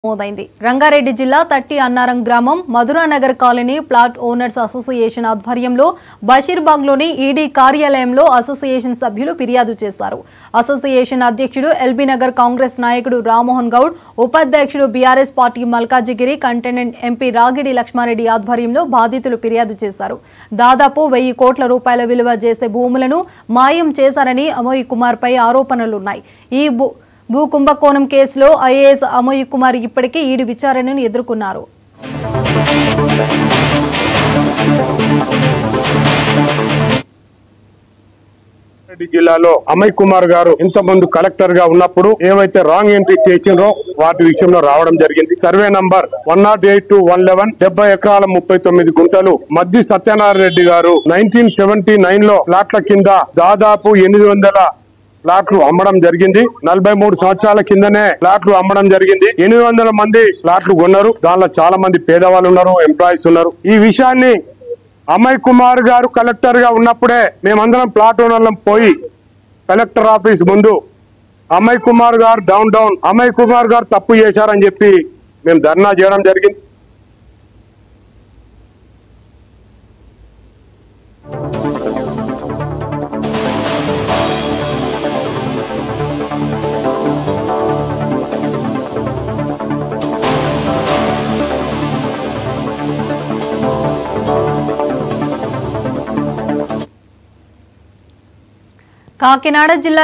నమోదైంది రంగారెడ్డి జిల్లా తట్టి అన్నారం గ్రామం Madhuranagar colony plot owners association ఆధ్వర్యంలో బషీర్బాగ్లోని ఈడీ కార్యాలయంలో అసోసియేషన్ సభ్యులు ఫిర్యాదు చేశారు అసోసియేషన్ అధ్యక్షుడు ఎల్బీ నగర్ కాంగ్రెస్ నాయకుడు రామ్మోహన్ గౌడ్ ఉపాధ్యక్షుడు BRS party Malkajgiri cantonment MP Ragidi Lakshmareddy ఆధ్వర్యంలో బాధితులు ఫిర్యాదు చేశారు దాదాపు వెయ్యి కోట్ల రూపాయల విలువ చేసే భూములను మాయం చేశారని అమోయ్ కుమార్ పై ఆరోపణలున్నాయి ఈ భూ భూ కుంభకోణం కేసులో ఐఏఎస్ అమోయ్ కుమార్ ఇప్పటికే ఈడు విచారణను ఎదుర్కొన్నారు రెడ్డి జిల్లాలో అమయ్ కుమార్ గారు ఇంత ముందు కలెక్టర్ గా ఉన్నప్పుడు ఏవైతే రాంగ్ ఎంట్రీ చేసిండ్రో వాటి విషయంలో రావడం జరిగింది survey number one nought eight to one eleven డెబ్బై ఎకరాల ముప్పై తొమ్మిది గుంటలు మద్ది సత్యనారాయణ రెడ్డి గారు నైన్టీన్ సెవెంటీ నైన్ లో ప్లాట్ల కింద దాదాపు ఎనిమిది వందల ప్లాట్లు అమ్మడం జరిగింది నలభై మూడు సంవత్సరాల కిందనే ప్లాట్లు అమ్మడం జరిగింది ఎనిమిది వందల మంది ప్లాట్లు కొన్నారు దానిలో చాలా మంది పేదవాళ్ళు ఉన్నారు ఎంప్లాయీస్ ఉన్నారు ఈ విషయాన్ని అమయ్ కుమార్ గారు కలెక్టర్ గా ఉన్నప్పుడే మేమందరం ప్లాట్ ఓనర్లం పోయి కలెక్టర్ ఆఫీస్ ముందు అమయ్ కుమార్ గారు డౌన్ డౌన్ అమయ్ కుమార్ గారు తప్పు చేశారని చెప్పి మేము ధర్నా చేయడం జరిగింది కాకినాడ జిల్లా